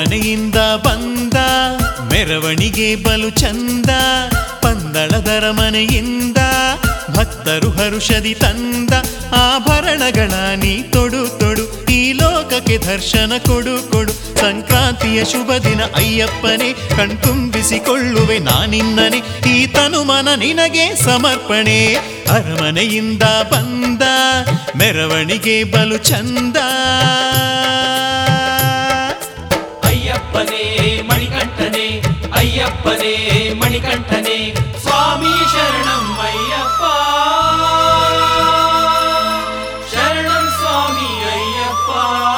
ಅರಮನೆಯಿಂದ ಬಂದ ಮೆರವಣಿಗೆ ಬಲು ಚಂದ ಪಂದಳದರ ಮನೆಯಿಂದ ಭಕ್ತರು ಹರುಷದಿ ತಂದ ಆಭರಣಗಳ ನೀ ತೊಡು ತೊಡು ಈ ಲೋಕಕ್ಕೆ ದರ್ಶನ ಕೊಡು ಕೊಡು ಸಂಕ್ರಾಂತಿಯ ಶುಭ ದಿನ ಅಯ್ಯಪ್ಪನೇ ಕಣ್ತುಂಬಿಸಿಕೊಳ್ಳುವೆ ನಾನಿನ್ನನೆ ಈ ತನುಮನ ನಿನಗೆ ಸಮರ್ಪಣೆ ಅರಮನೆಯಿಂದ ಬಂದ ಮೆರವಣಿಗೆ ಬಲು ಚಂದ ಅಯ್ಯಪ್ಪನೇ ಮಣಿಕಂಠನೇ ಅಯ್ಯಪ್ಪನೇ ಮಣಿಕಂಠನೇ ಸ್ವಾಮಿ ಶರಣಂ ಅಯ್ಯಪ್ಪ ಶರಣಂ ಸ್ವಾಮಿ ಅಯ್ಯಪ್ಪ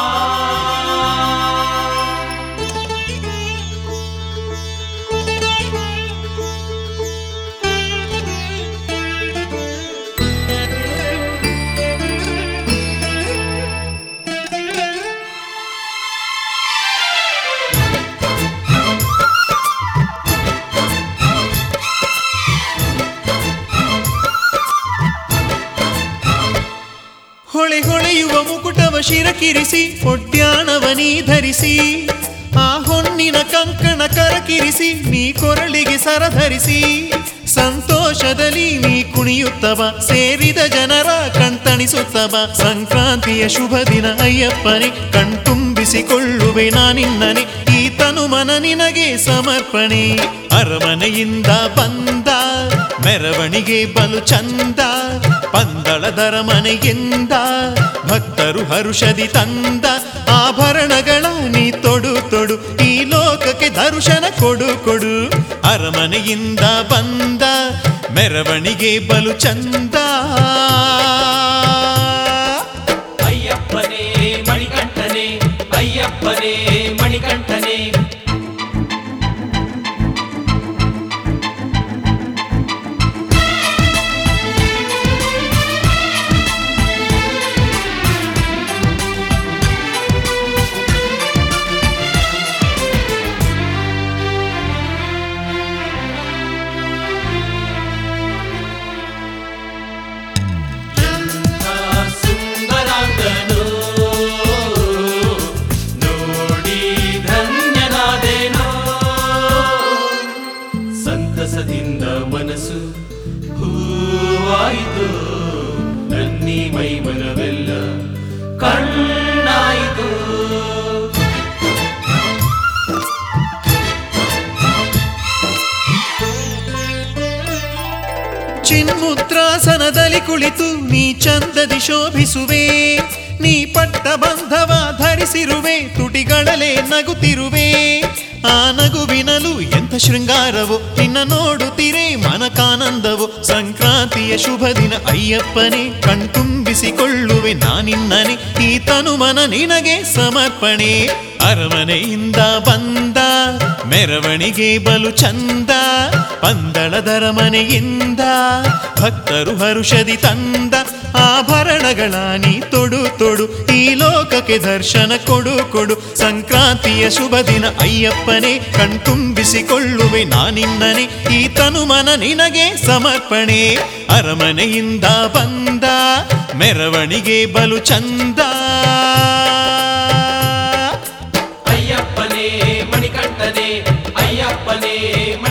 ಹೊಳೆ ಹೊಳೆಯುವ ಮುಕುಟವ ಶಿರಕಿರಿಸಿ ಒಡ್ಯಾಣವನೀ ಧರಿಸಿ ಆ ಹೊನ್ನಿನ ಕಂಕಣ ಕರಕಿರಿಸಿ ನೀ ಕೊರಳಿಗೆ ಸರಧರಿಸಿ ಸಂತೋಷದಲ್ಲಿ ನೀ ಕುಣಿಯುತ್ತವ ಸೇರಿದ ಜನರ ಕಣ್ತಣಿಸುತ್ತವ ಸಂಕ್ರಾಂತಿಯ ಶುಭ ದಿನ ಅಯ್ಯಪ್ಪನೇ ಕಣ್ತುಂಬಿಸಿಕೊಳ್ಳುವೆ ನಾನಿನ್ನನೆ ಈ ತನುಮನ ನಿನಗೆ ಸಮರ್ಪಣೆ ಅರಮನೆಯಿಂದ ಬಂದ ಮೆರವಣಿಗೆ ಬಲು ಚಂದ ಪಂದಳದರ ಮನೆಯಿಂದ ಭಕ್ತರು ಹರುಷದಿ ತಂದ ಆಭರಣಗಳ ನೀ ತೊಡು ತೊಡು ಈ ಲೋಕಕ್ಕೆ ದರ್ಶನ ಕೊಡು ಕೊಡು ಅರಮನೆಯಿಂದ ಬಂದ ಮೆರವಣಿಗೆ ಬಲು ಚಂದ ಅಯ್ಯಪ್ಪನೇ ಮಣಿಕಂಠನೇ ಅಯ್ಯಪ್ಪನೇ ಮಣಿಕಂಠನೇ ಸುಂದರಾಂಗನು ನೋಡಿ ಧನ್ಯನಾದೇನೋ ಸಂತಸದಿಂದ ಮನಸ್ಸು ಹೂವಾಯಿತು ನನ್ನಿ ಮೈಮನವೆಲ್ಲ ಕಣ್ಣಾಯಿತು ಚಿನ್ಮುದ್ರಾಸನದಲ್ಲಿ ಕುಳಿತು ನೀ ಚಂದದಿ ಶೋಭಿಸುವೆ ನೀ ಪಟ್ಟ ಬಂಧವ ಧರಿಸಿರುವೆ ತುಟಿಗಳಲೆ ನಗುತ್ತಿರುವೆ ಆ ನಗುವಿನಲು ಎಂಥ ಶೃಂಗಾರವು ನಿನ್ನ ನೋಡುತ್ತಿರೆ ಮನಕಾನಂದವು ಸಂಕ್ರಾಂತಿಯ ಶುಭ ದಿನ ಅಯ್ಯಪ್ಪನೇ ಕಣ್ತುಂಬಿಸಿಕೊಳ್ಳುವೆ ನಾನಿನ್ನನೆ ಈ ತನುಮನ ನಿನಗೆ ಸಮರ್ಪಣೆ ಅರಮನೆಯಿಂದ ಬಂದ ಮೆರವಣಿಗೆ ಬಲು ಚಂದ ಪಂದಳದರ ಮನೆಯಿಂದ ಭಕ್ತರು ಹರುಷದಿ ತಂದ ಆಭರಣಗಳ ನೀ ತೊಡು ತೊಡು ಈ ಲೋಕಕ್ಕೆ ದರ್ಶನ ಕೊಡು ಕೊಡು ಸಂಕ್ರಾಂತಿಯ ಶುಭ ದಿನ ಅಯ್ಯಪ್ಪನೇ ಕಣ್ತುಂಬಿಸಿಕೊಳ್ಳುವೆ ನಾನಿನ್ನನೆ ಈ ತನುಮನ ನಿನಗೆ ಸಮರ್ಪಣೆ ಅರಮನೆಯಿಂದ ಬಂದ ಮೆರವಣಿಗೆ ಬಲು ಚಂದ ಅಯ್ಯಪ್ಪನೇ ಮಣಿಕಂಠನೇ ಅಯ್ಯಪ್ಪನೇ